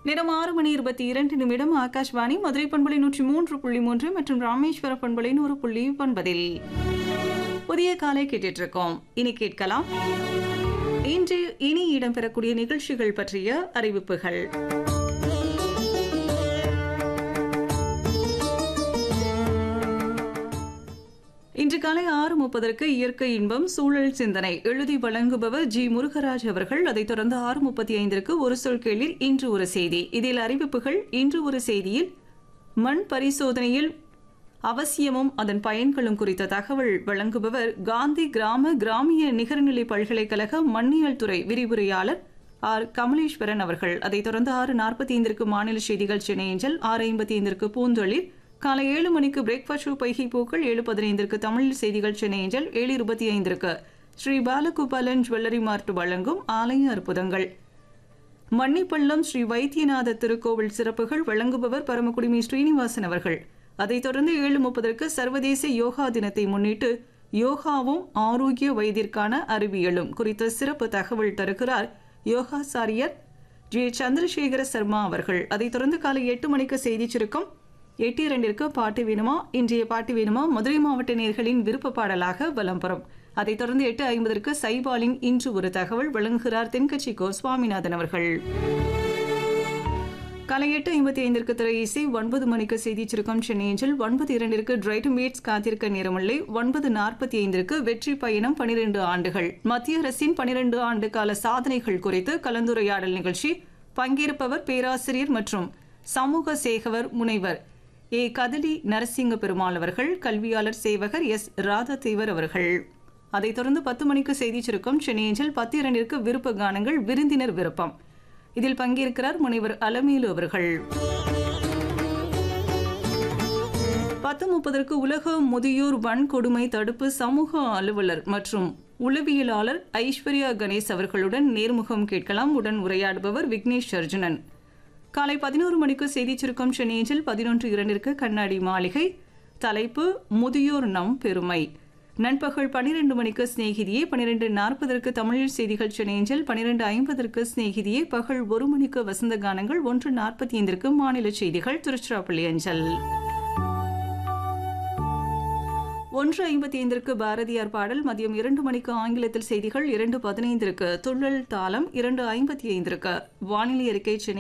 நேரம் ஆறு மணி இருபத்தி இரண்டு நிமிடம் ஆகாஷ்வாணி மதுரை பண்பலை நூற்றி மூன்று புள்ளி மூன்று மற்றும் ராமேஸ்வர பண்பலை நூறு புள்ளி ஒன்பதில் புதிய காலை கேட்டுட்டு இருக்கோம் இனி கேட்கலாம் இன்று இனி இடம்பெறக்கூடிய நிகழ்ச்சிகள் பற்றிய அறிவிப்புகள் இன்று காலை ஆறு முப்பதற்கு இயற்கை இன்பம் சூழல் சிந்தனை எழுதி வழங்குபவர் ஜி முருகராஜ் அவர்கள் அதைத் தொடர்ந்து ஆறு முப்பத்தி ஐந்திற்கு ஒரு சொல் கேளிர் இன்று ஒரு செய்தி இதில் அறிவிப்புகள் இன்று ஒரு செய்தியில் மண் பரிசோதனையில் அவசியமும் அதன் பயன்களும் குறித்த தகவல் வழங்குபவர் காந்தி கிராம கிராமிய நிகர்நிலை பல்கலைக்கழக மண்ணியல் துறை விரிவுரையாளர் ஆர் கமலேஸ்வரன் அவர்கள் அதைத் தொடர்ந்து ஆறு நாற்பத்தி ஐந்திற்கு மாநில செய்திகள் சென்னை ஏஞ்சல் ஆறு ஐம்பத்தி ஐந்திற்கு பூந்தொழில் காலை ஏழு மணிக்கு பிரேக்ஃபாஸ்ட் ஷோ பைகி பூக்கள் ஏழு பதினைந்திற்கு தமிழ் செய்திகள் சென்னை ஏஞ்சல் ஏழு இருபத்தி ஐந்திற்கு ஸ்ரீ பாலகோபாலன் ஜுவல்லரி மார்ட் வழங்கும் ஆலய அற்புதங்கள் மன்னிப்பள்ளம் ஸ்ரீ வைத்தியநாத திருக்கோவில் சிறப்புகள் வழங்குபவர் பரமக்குடிமி ஸ்ரீனிவாசன் அவர்கள் அதைத் தொடர்ந்து ஏழு முப்பதற்கு சர்வதேச யோகா தினத்தை முன்னிட்டு யோகாவும் ஆரோக்கிய வயதிற்கான அறிவியலும் குறித்த சிறப்பு தகவல் தருகிறார் யோகாசாரியர் ஜே சந்திரசேகர சர்மா அவர்கள் அதைத் தொடர்ந்து காலை எட்டு மணிக்கு செய்திச் சுருக்கம் எட்டு இரண்டிற்கு பாட்டு வேணுமா இன்றைய பாட்டு வேணுமா மதுரை மாவட்ட நேர்களின் விருப்ப பாடலாக வலம் பெறும் அதைத் தொடர்ந்து எட்டு ஐம்பதற்கு சைபாலின் இன்று ஒரு தகவல் வழங்குகிறார் தென்கட்சி கோ சுவாமிநாதன் அவர்கள் காலை எட்டு ஐம்பத்தி ஐந்திற்கு திரை இசை ஒன்பது மணிக்கு செய்தி சுருக்கம் சென்னையில் ஒன்பது இரண்டிற்கு டிரைட்டு மீட்ஸ் காத்திருக்க நேரமில்லை ஒன்பது நாற்பத்தி ஐந்திற்கு வெற்றி பயணம் பனிரெண்டு ஆண்டுகள் மத்திய அரசின் பனிரெண்டு ஆண்டு கால சாதனைகள் குறித்து கலந்துரையாடல் நிகழ்ச்சி பங்கேற்பவர் பேராசிரியர் மற்றும் சமூக சேகவர் முனைவர் ஏ கதலி நரசிங்க பெருமாள் அவர்கள் கல்வியாளர் சேவகர் எஸ் ராதாதேவர் அவர்கள் அதைத் தொடர்ந்து பத்து மணிக்கு செய்தி சுருக்கம் சென்னையில் பத்து இரண்டிற்கு விருப்ப கானங்கள் விருந்தினர் விருப்பம் இதில் பங்கேற்கிறார் முனைவர் அலமேலு அவர்கள் பத்து முப்பதற்கு உலக முதியோர் வன்கொடுமை தடுப்பு சமூக அலுவலர் மற்றும் உளவியலாளர் ஐஸ்வர்யா கணேஷ் அவர்களுடன் நேர்முகம் கேட்கலாம் உடன் உரையாடுபவர் விக்னேஷ் அர்ஜுனன் காலை பதினோரு மணிக்கு செய்திச் சுருக்கம் சென்னையில் பதினொன்று இரண்டிற்கு கண்ணாடி மாளிகை தலைப்பு முதியோர் நம் பெருமை நண்பகல் பனிரெண்டு மணிக்கு சிநேகிதியே பனிரெண்டு நாற்பதற்கு தமிழில் செய்திகள் சென்னையில் பனிரெண்டு ஐம்பதற்கு சிநேகிதியே பகல் ஒரு மணிக்கு வசந்த கானங்கள் ஒன்று நாற்பத்தி ஐந்திற்கு மாநில செய்திகள் திருச்சிராப்பள்ளி அஞ்சல் ஒன்று ஐம்பத்தி ஐந்திற்கு பாரதியார் பாடல் மதியம் இரண்டு மணிக்கு ஆங்கிலத்தில் செய்திகள் இரண்டு பதினைந்திற்கு துள்ளல் தாளம் இரண்டு ஐம்பத்தி ஐந்திற்கு வானிலை அறிக்கை சென்னை